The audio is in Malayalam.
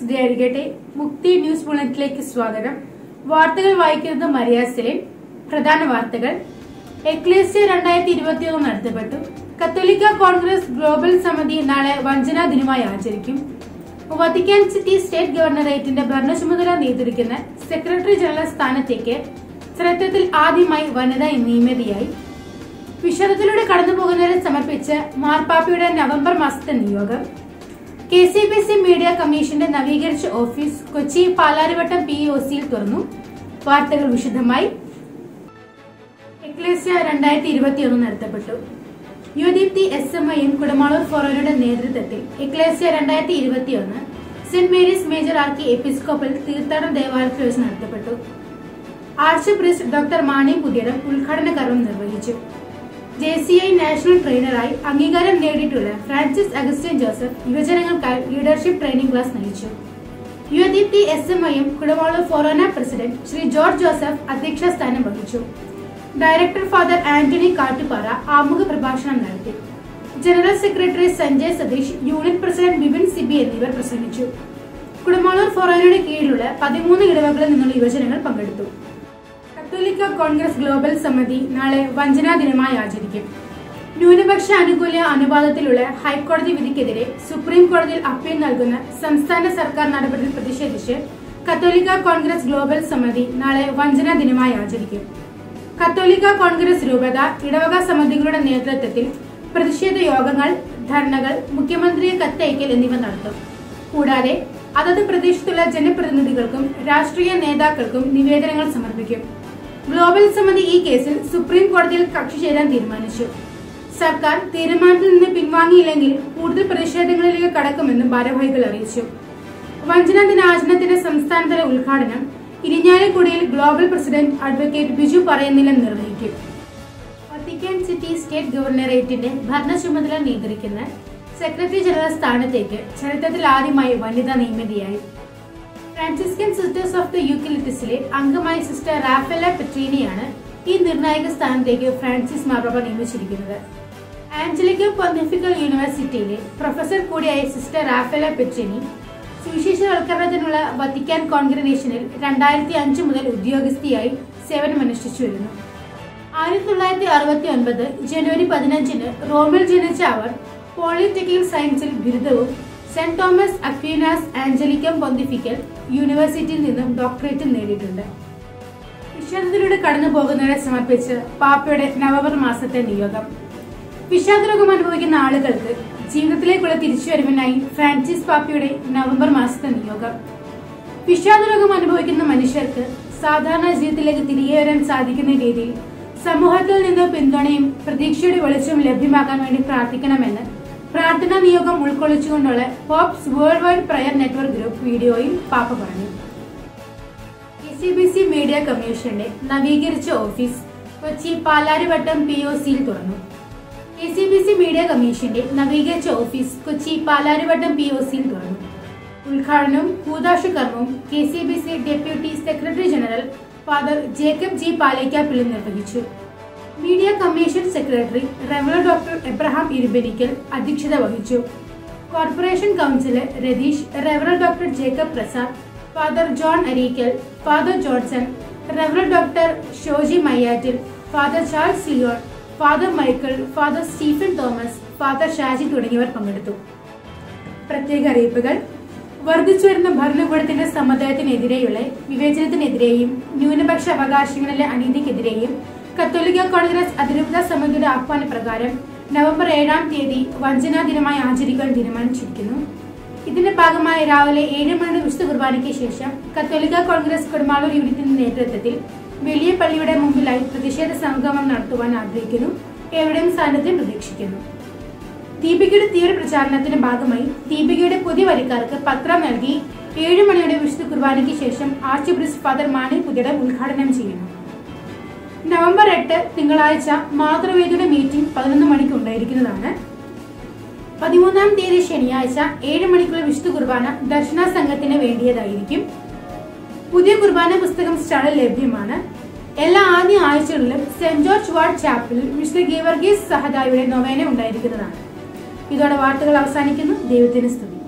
സ്തുതിയായിരിക്കട്ടെ മുക്തി ന്യൂസ് ബുള്ളറ്റിലേക്ക് സ്വാഗതം വാർത്തകൾ വായിക്കുന്നത് മരിയ സെലിൻ പ്രധാന വാർത്തകൾ എക്ലേസ്യ രണ്ടായിരത്തി ഇരുപത്തിയൊന്ന് നടത്തപ്പെട്ടു കത്തോലിക്ക കോൺഗ്രസ് ഗ്ലോബൽ സമിതി നാളെ വഞ്ചനാ ദിനമായി ആചരിക്കും വത്തിക്കാൻ സിറ്റി സ്റ്റേറ്റ് ഗവർണറേറ്റിന്റെ ഭരണചുമതല നിയന്ത്രിക്കുന്ന സെക്രട്ടറി ജനറൽ സ്ഥാനത്തേക്ക് ചരിത്രത്തിൽ ആദ്യമായി വനിത നിയമിതയായി വിഷയത്തിലൂടെ കടന്നുപോകുന്നവരെ സമർപ്പിച്ച് മാർപ്പാപ്പയുടെ നവംബർ മാസത്തെ നിയോഗം K C B C media കമ്മീഷന്റെ നവീകരിച്ച office Kochi Palarivattom P O സിയിൽ തുറന്നു വാർത്തകൾ വിശദമായി എക്ലേസ്യ രണ്ടായിരത്തി ഇരുപത്തിയൊന്ന് നടത്തപ്പെട്ടു യുദീപ്തി എസ് എം ഐയും കുടമാളൂർ ഫോറോയുടെ നേതൃത്വത്തിൽ എക്ലേസ്യ രണ്ടായിരത്തി ഇരുപത്തിയൊന്ന് saint Mary's major archiepiscopal തീർത്ഥാടന ദേവാലയത്തിൽ വെച്ച് നടത്തപ്പെട്ടു archpriest doctor Mani Puthiyidam ഉദ്ഘാടന കർമ്മം നിർവഹിച്ചു ജെ സി ഐ നാഷണൽ ട്രെയിനറായി അംഗീകാരം നേടിയിട്ടുള്ള ഫ്രാൻസിസ് അഗസ്റ്റിൻ ജോസഫ് യുവജനങ്ങൾക്കായി ലീഡർഷിപ്പ് ട്രെയിനിംഗ് ക്ലാസ് നയിച്ചു യുവദീപ്തി എസ് എം ഐയും Kudavalur forane president Shri George Joseph അധ്യക്ഷ സ്ഥാനം വഹിച്ചു ഡയറക്ടർ ഫാദർ ആന്റണി കാട്ടുപാറ ആമുഖ പ്രഭാഷണം നടത്തി general secretary Sanjay Satheesh unit president Bipin Siby എന്നിവർ പ്രസംഗിച്ചു കുടമാളൂർ ഫൊറോനയുടെ കീഴിലുള്ള പതിമൂന്ന് ഇടവകളിൽ നിന്നുള്ള യുവജനങ്ങൾ പങ്കെടുത്തു കത്തോലിക്ക കോൺഗ്രസ് ഗ്ലോബൽ സമിതി നാളെ വഞ്ചനാ ദിനമായി ആചരിക്കും ന്യൂനപക്ഷ അനുകൂല അനുവാദത്തിലുള്ള ഹൈക്കോടതി വിധിക്കെതിരെ സുപ്രീം കോടതിയിൽ അപ്പീൽ നൽകുന്ന സംസ്ഥാന സർക്കാർ നടപടിയിൽ പ്രതിഷേധിച്ച് കത്തോലിക്ക കോൺഗ്രസ് ഗ്ലോബൽ സമിതി നാളെ വഞ്ചനാ ദിനമായി ആചരിക്കും കത്തോലിക്ക കോൺഗ്രസ് രൂപത ഇടവക സമിതികളുടെ നേതൃത്വത്തിൽ പ്രതിഷേധ യോഗങ്ങൾ ധർണകൾ മുഖ്യമന്ത്രിയെ കത്തയക്കൽ എന്നിവ നടത്തും കൂടാതെ അതത് പ്രദേശത്തുള്ള ജനപ്രതിനിധികൾക്കും രാഷ്ട്രീയ നേതാക്കൾക്കും നിവേദനങ്ങൾ സമർപ്പിക്കും ഗ്ലോബൽ സമിതി ഈ കേസിൽ സുപ്രീം കോടതിയിൽ കക്ഷി ചേരാൻ തീരുമാനിച്ചു സർക്കാർ തീരുമാനത്തിൽ നിന്ന് പിൻവാങ്ങിയില്ലെങ്കിൽ കൂടുതൽ പ്രതിഷേധങ്ങളിലേക്ക് കടക്കുമെന്നും ഭാരവാഹികൾ അറിയിച്ചു വഞ്ചന ദിനാചരണത്തിന്റെ സംസ്ഥാനതല ഉദ്ഘാടനം ഇരിഞ്ഞാലക്കുടിയിൽ ഗ്ലോബൽ പ്രസിഡന്റ് അഡ്വക്കേറ്റ് ബിജു പറയുന്നില്ലെന്ന് നിർവഹിക്കും വത്തിക്കാൻ സിറ്റി സ്റ്റേറ്റ് ഗവർണറേറ്റിന്റെ ഭരണ ചുമതല നിയന്ത്രിക്കുന്ന സെക്രട്ടറി ജനറൽ സ്ഥാനത്തേക്ക് ചരിത്രത്തിൽ ആദ്യമായി വനിത നിയമിതയായി ഫ്രാൻസിസ്കൻ സിസ്റ്റേഴ്സ് ഓഫ് ദ യൂക്കിലിറ്റിസിലെ അംഗമായ സിസ്റ്റർ റാഫേല പെട്രീനിയാണ് ഈ നിർണായക സ്ഥാനത്തേക്ക് ഫ്രാൻസിസ് മാർപ്പാപ്പ നിയമിച്ചിരിക്കുന്നത് ആഞ്ചലിക്ക പൊന്തിഫിക്കൽ യൂണിവേഴ്സിറ്റിയിലെ പ്രൊഫസർ കൂടിയായ സിസ്റ്റർ റാഫേല പെട്രീനി സുവിശേഷവൽക്കരണത്തിനുള്ള വത്തിക്കാൻ കോൺഗ്രനേഷനിൽ രണ്ടായിരത്തി അഞ്ച് മുതൽ ഉദ്യോഗസ്ഥയായി സേവനമനുഷ്ഠിച്ചു വരുന്നു ആയിരത്തി തൊള്ളായിരത്തി അറുപത്തി ഒൻപത് ജനുവരി പതിനഞ്ചിന് റോമിൽ ജനിച്ച അവർ പോളിടെക്നിക്കൽ സയൻസിൽ ബിരുദവും saint Thomas Aquinas Angelicum pontifical യൂണിവേഴ്സിറ്റിയിൽ നിന്നും ഡോക്ടറേറ്റും നേടിയിട്ടുണ്ട് വിഷാദത്തിലൂടെ കടന്നു പോകുന്നവരെ സമർപ്പിച്ച് പാപ്പയുടെ നവംബർ മാസത്തെ നിയോഗം വിഷാദരോഗം അനുഭവിക്കുന്ന ആളുകൾക്ക് ജീവിതത്തിലേക്കുള്ള തിരിച്ചുവരവിനായി ഫ്രാൻസിസ് പാപ്പയുടെ നവംബർ മാസത്തെ നിയോഗം വിഷാദരോഗം അനുഭവിക്കുന്ന മനുഷ്യർക്ക് സാധാരണ ജീവിതത്തിലേക്ക് തിരികെ വരാൻ സാധിക്കുന്ന രീതിയിൽ സമൂഹത്തിൽ നിന്ന് പിന്തുണയും പ്രതീക്ഷയുടെ വെളിച്ചവും ലഭ്യമാക്കാൻ വേണ്ടി പ്രാർത്ഥിക്കണമെന്ന് പ്രാർത്ഥനാ നിയോഗം ഉൾക്കൊള്ളിച്ചുകൊണ്ടുള്ള Pope's worldwide prayer network group വീഡിയോയിൽ പാപ്പ പറഞ്ഞു K C B C media കമ്മീഷന്റെ നവീകരിച്ച office Kochi Palarivattom P O സിയിൽ തുറന്നു K C B C media കമ്മീഷന്റെ നവീകരിച്ച office Kochi Palarivattom P O സിയിൽ തുറന്നു ഉദ്ഘാടനവും കൂതാശ കർമ്മവും K C B C deputy secretary general father Jacob G Palakkappilly നിർവഹിച്ചു മീഡിയ കമ്മീഷൻ സെക്രട്ടറി റവലർ ഡോക്ടർ എബ്രഹാം ഇരുബെനിക്കൽ അധ്യക്ഷത വഹിച്ചു corporation councillor Ratheesh റവലർ doctor Jacob Prasad father John Areekal father Johnson റവലർ doctor Shoji Mayyattil father Charles Leon father Michael father Stephen Thomas father Shaji തുടങ്ങിയവർ പങ്കെടുത്തു പ്രത്യേക അറിയിപ്പുകൾ വർദ്ധിച്ചു വരുന്ന ഭരണകൂടത്തിന്റെ സമുദായത്തിനെതിരെയുള്ള വിവേചനത്തിനെതിരെയും ന്യൂനപക്ഷ അവകാശങ്ങളിലെ അനീതിക്കെതിരെയും കത്തോലിക്ക കോൺഗ്രസ് അതിരൂപത സമിതിയുടെ ആഹ്വാനപ്രകാരം നവംബർ ഏഴാം തീയതി വഞ്ചനാ ദിനമായി ആചരിക്കാൻ തീരുമാനിച്ചിരിക്കുന്നു ഇതിന്റെ ഭാഗമായി രാവിലെ ഏഴ് മണിയുടെ വിശുദ്ധ കുർബാനയ്ക്ക് ശേഷം കത്തോലിക്ക കോൺഗ്രസ് കുടുംബാളൂർ യൂണിറ്റിന്റെ നേതൃത്വത്തിൽ വലിയ പള്ളിയുടെ മുമ്പിലായി പ്രതിഷേധ സംഗമം നടത്തുവാൻ ആഗ്രഹിക്കുന്നു എവിടെയും സാന്നിധ്യം പ്രതീക്ഷിക്കുന്നു ദീപികയുടെ തീവ്ര പ്രചാരണത്തിന്റെ ഭാഗമായി ദീപികയുടെ പുതിയ വരിക്കാർക്ക് പത്രം നൽകി ഏഴ് മണിയുടെ വിശുദ്ധ കുർബാനയ്ക്ക് ശേഷം ആർച്ച് ബ്രിസ്റ്റ് ഫാദർ മാണി പുതിയുടെ ഉദ്ഘാടനം ചെയ്യുന്നു നവംബർ എട്ട് തിങ്കളാഴ്ച മാതൃവേദിയുടെ മീറ്റിംഗ് പതിനൊന്ന് മണിക്ക് ഉണ്ടായിരിക്കുന്നതാണ് പതിമൂന്നാം തീയതി ശനിയാഴ്ച ഏഴ് മണിക്കുള്ള വിശുദ്ധ കുർബാന ദർശന സംഘത്തിന് വേണ്ടിയതായിരിക്കും പുതിയ കുർബാന പുസ്തകം സ്റ്റാളിൽ ലഭ്യമാണ് എല്ലാ ആദ്യ ആഴ്ചകളിലും സെന്റ് ജോർജ് വാർഡ് ചാപ്പലിൽ മിസ്റ്റർ ഗീവർഗീസ് സഹദായുടെ നൊവേന ഉണ്ടായിരിക്കുന്നതാണ് ഇതോടെ വാർത്തകൾ അവസാനിക്കുന്നു ദൈവത്തിന് സ്തുതി